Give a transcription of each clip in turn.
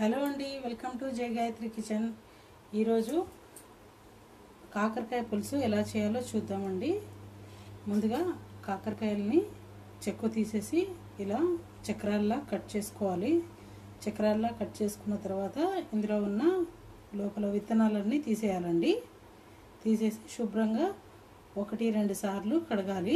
hello అండి welcome to Jaya Gayatri kitchen ఈరోజు కాకరకాయ పులుసు ఎలా చేయాలో చూద్దామండి ముందుగా కాకరకాయలని చెక్కు తీసేసి ఇలా చక్రాల్లా కట్ చేసుకోవాలి చక్రాల్లా కట్ చేసుకున్న తర్వాత ఇందులో ఉన్న లోపల విత్తనాలన్నీ తీసేయాలండి తీసేసి శుభ్రంగా ఒకటి రెండు సార్లు కడగాలి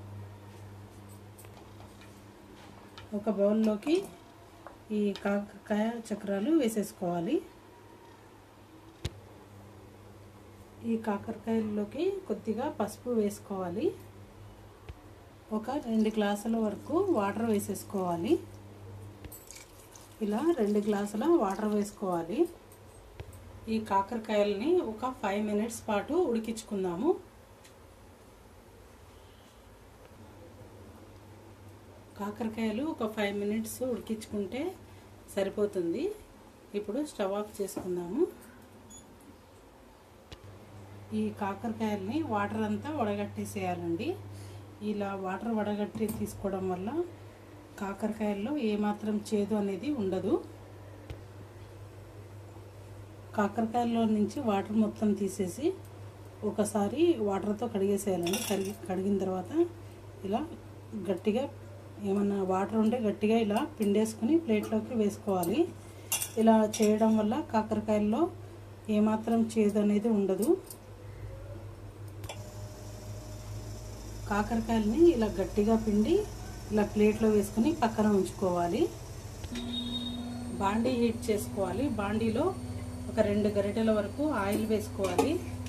ఒక బౌల్లోకి ఈ కాకరకాయ చక్రాలు వేసేసుకోవాలి ఈ కాకరకాయల్లోకి కొద్దిగా పసుపు వేసుకోవాలి ఒక రెండు గ్లాసుల వరకు వాటర్ వేసేసుకోవాలి ఇలా రెండు గ్లాసుల వాటర్ వేసుకోవాలి ఈ కాకరకాయలని ఒక ఫైవ్ మినిట్స్ పాటు ఉడికించుకుందాము కాకరకాయలు ఒక ఫైవ్ మినిట్స్ ఉడికించుకుంటే సరిపోతుంది ఇప్పుడు స్టవ్ ఆఫ్ చేసుకుందాము ఈ కాకరకాయలని వాటర్ అంతా వడగట్టేసేయాలండి ఇలా వాటర్ వడగట్టి తీసుకోవడం వల్ల కాకరకాయల్లో ఏమాత్రం చేదు అనేది ఉండదు కాకరకాయల్లో నుంచి వాటర్ మొత్తం తీసేసి ఒకసారి వాటర్తో కడిగేసేయాలండి కడిగి కడిగిన తర్వాత ఇలా గట్టిగా ఏమన్నా వాటర్ ఉంటే గట్టిగా ఇలా పిండేసుకుని ప్లేట్లోకి వేసుకోవాలి ఇలా చేయడం వల్ల కాకరకాయల్లో ఏమాత్రం చేదు అనేది ఉండదు కాకరకాయలని ఇలా గట్టిగా పిండి ఇలా ప్లేట్లో వేసుకుని పక్కన ఉంచుకోవాలి బాండీ హీట్ చేసుకోవాలి బాండీలో ఒక రెండు గరిటెల వరకు ఆయిల్ వేసుకోవాలి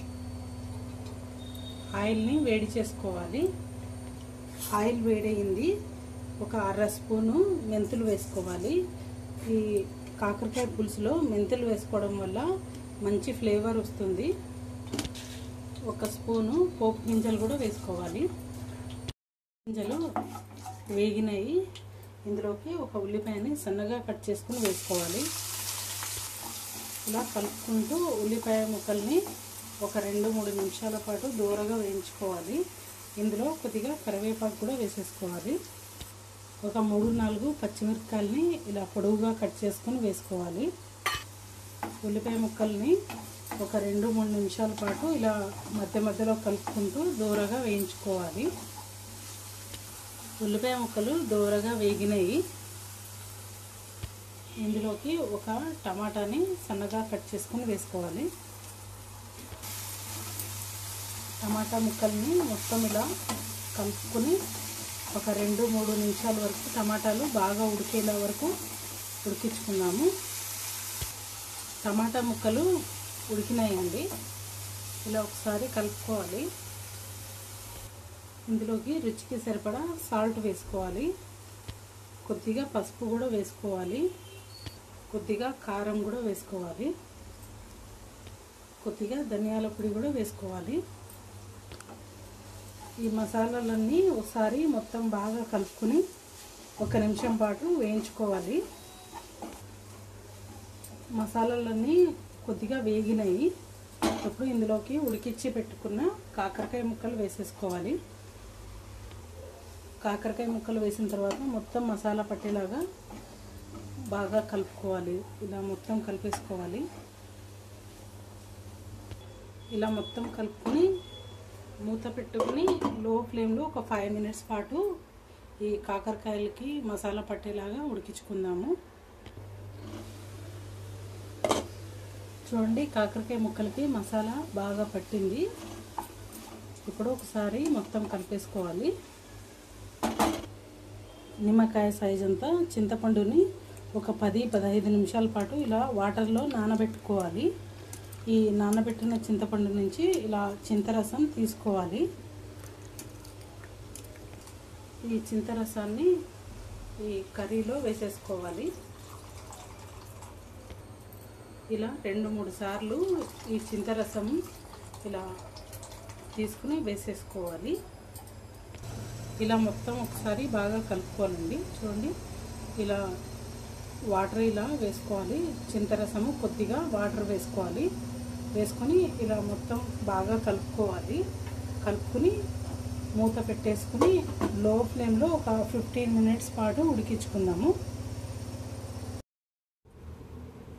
ఆయిల్ని వేడి చేసుకోవాలి ఆయిల్ వేడయింది ఒక అర స్పూను మెంతులు వేసుకోవాలి ఈ కాకరకాయ పులుసులో మెంతులు వేసుకోవడం వల్ల మంచి ఫ్లేవర్ వస్తుంది ఒక స్పూను పోపు గింజలు కూడా వేసుకోవాలి గింజలు వేగినాయి ఇందులోకి ఒక ఉల్లిపాయని సన్నగా కట్ చేసుకుని వేసుకోవాలి ఇలా కలుపుకుంటూ ఉల్లిపాయ ముక్కల్ని ఒక రెండు మూడు నిమిషాల పాటు దూరగా వేయించుకోవాలి ఇందులో కొద్దిగా కరివేపాకు కూడా వేసేసుకోవాలి ఒక మూడు నాలుగు పచ్చిమిరపకాయలని ఇలా పొడవుగా కట్ చేసుకొని వేసుకోవాలి ఉల్లిపాయ ముక్కల్ని ఒక రెండు మూడు నిమిషాల పాటు ఇలా మధ్య మధ్యలో కలుపుకుంటూ దూరగా వేయించుకోవాలి ఉల్లిపాయ ముక్కలు దూరగా వేగినాయి ఇందులోకి ఒక టమాటాని సన్నగా కట్ చేసుకొని వేసుకోవాలి టమాటా ముక్కల్ని మొత్తం ఇలా కలుపుకొని ఒక రెండు మూడు నిమిషాల వరకు టమాటాలు బాగా ఉడికేలా వరకు ఉడికించుకుందాము టమాటా ముక్కలు ఉడికినాయండి ఇలా ఒకసారి కలుపుకోవాలి ఇందులోకి రుచికి సరిపడా సాల్ట్ వేసుకోవాలి కొద్దిగా పసుపు కూడా వేసుకోవాలి కొద్దిగా కారం కూడా వేసుకోవాలి కొద్దిగా ధనియాల పొడి కూడా వేసుకోవాలి ఈ మసాలాలన్నీ ఒకసారి మొత్తం బాగా కలుపుకొని ఒక నిమిషం పాటు వేయించుకోవాలి మసాలాలన్నీ కొద్దిగా వేగినాయి ఇప్పుడు ఇందులోకి ఉడికిచ్చి పెట్టుకున్న కాకరకాయ ముక్కలు వేసేసుకోవాలి కాకరకాయ ముక్కలు వేసిన తర్వాత మొత్తం మసాలా పట్టేలాగా బాగా కలుపుకోవాలి ఇలా మొత్తం కలిపేసుకోవాలి ఇలా మొత్తం కలుపుకొని మూత పెట్టుకుని లో ఫ్లేమ్లో ఒక ఫైవ్ మినిట్స్ పాటు ఈ కాకరకాయలకి మసాలా పట్టేలాగా ఉడికించుకుందాము చూడండి కాకరకాయ ముక్కలకి మసాలా బాగా పట్టింది ఇప్పుడు ఒకసారి మొత్తం కలిపేసుకోవాలి నిమ్మకాయ సైజ్ అంతా చింతపండుని ఒక పది పదహైదు నిమిషాల పాటు ఇలా వాటర్లో నానబెట్టుకోవాలి ఈ నానబెట్టిన చింతపండు నుంచి ఇలా చింతరసం తీసుకోవాలి ఈ చింతరసాన్ని ఈ కర్రీలో వేసేసుకోవాలి ఇలా రెండు మూడు సార్లు ఈ చింతరసం ఇలా తీసుకుని వేసేసుకోవాలి ఇలా మొత్తం ఒకసారి బాగా కలుపుకోవాలండి చూడండి ఇలా వాటర్ ఇలా వేసుకోవాలి చింతరసము కొద్దిగా వాటర్ వేసుకోవాలి వేసుకొని ఇలా మొత్తం బాగా కలుపుకోవాలి కలుపుకొని మూత పెట్టేసుకుని లో ఫ్లేమ్లో ఒక ఫిఫ్టీన్ మినిట్స్ పాటు ఉడికించుకుందాము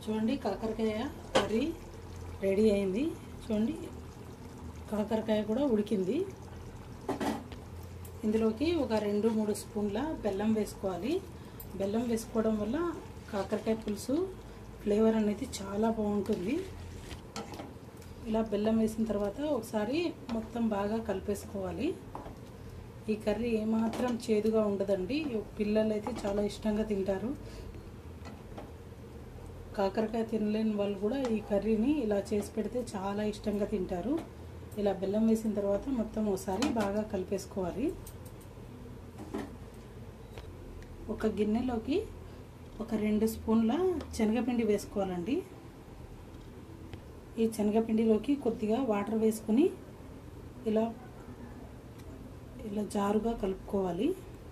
చూడండి కాకరకాయ కర్రీ రెడీ అయింది చూడండి కాకరకాయ కూడా ఉడికింది ఇందులోకి ఒక రెండు మూడు స్పూన్ల బెల్లం వేసుకోవాలి బెల్లం వేసుకోవడం వల్ల కాకరకాయ పులుసు ఫ్లేవర్ అనేది చాలా బాగుంటుంది ఇలా బెల్లం వేసిన తర్వాత ఒకసారి మొత్తం బాగా కలిపేసుకోవాలి ఈ కర్రీ ఏమాత్రం చేదుగా ఉండదండి పిల్లలు అయితే చాలా ఇష్టంగా తింటారు కాకరకాయ తినలేని వాళ్ళు కూడా ఈ కర్రీని ఇలా చేసి పెడితే చాలా ఇష్టంగా తింటారు ఇలా బెల్లం వేసిన తర్వాత మొత్తం ఒకసారి బాగా కలిపేసుకోవాలి ఒక గిన్నెలోకి ఒక రెండు స్పూన్ల శనగపిండి వేసుకోవాలండి ఈ శనగపిండిలోకి కొద్దిగా వాటర్ వేసుకుని ఇలా ఇలా జారుగా కలుపుకోవాలి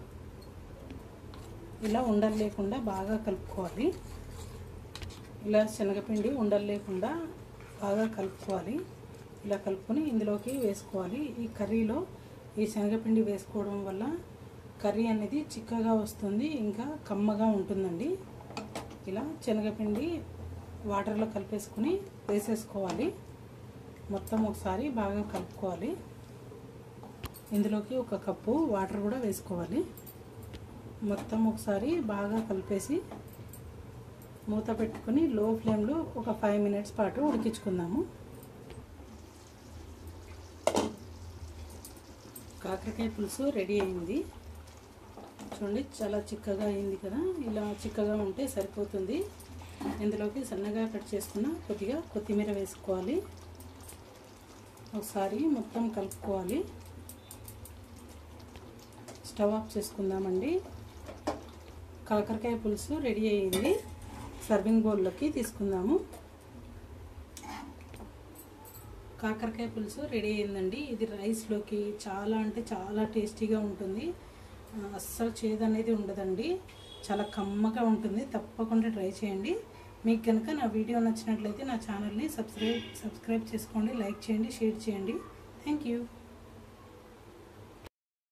ఇలా ఉండలు లేకుండా బాగా కలుపుకోవాలి ఇలా శనగపిండి ఉండలు లేకుండా బాగా కలుపుకోవాలి ఇలా కలుపుకొని ఇందులోకి వేసుకోవాలి ఈ కర్రీలో ఈ శనగపిండి వేసుకోవడం వల్ల కర్రీ అనేది చిక్కగా వస్తుంది ఇంకా కమ్మగా ఉంటుందండి ఇలా శనగపిండి వాటర్లో కలిపేసుకుని వేసేసుకోవాలి మొత్తం ఒకసారి బాగా కలుపుకోవాలి ఇందులోకి ఒక కప్పు వాటర్ కూడా వేసుకోవాలి మొత్తం ఒకసారి బాగా కలిపేసి మూత పెట్టుకుని లో ఫ్లేమ్లో ఒక ఫైవ్ మినిట్స్ పాటు ఉడికించుకుందాము కాకరకాయ పులుసు రెడీ అయింది చూడండి చాలా చిక్కగా అయింది కదా ఇలా చిక్కగా ఉంటే సరిపోతుంది ఇందులోకి సన్నగా కట్ చేసుకున్న కొద్దిగా కొత్తిమీర వేసుకోవాలి ఒకసారి మొత్తం కలుపుకోవాలి స్టవ్ ఆఫ్ చేసుకుందామండి కాకరకాయ పులుసు రెడీ అయ్యింది సర్వింగ్ బౌల్లోకి తీసుకుందాము కాకరకాయ పులుసు రెడీ అయిందండి ఇది రైస్లోకి చాలా అంటే చాలా టేస్టీగా ఉంటుంది అస్సలు చేదు అనేది ఉండదండి చాలా కమ్మగా ఉంటుంది తప్పకుండా ట్రై చేయండి మీకు కనుక నా వీడియో నచ్చినట్లయితే నా ఛానల్ని సబ్స్క్రైబ్ సబ్స్క్రైబ్ చేసుకోండి లైక్ చేయండి షేర్ చేయండి థ్యాంక్ యూ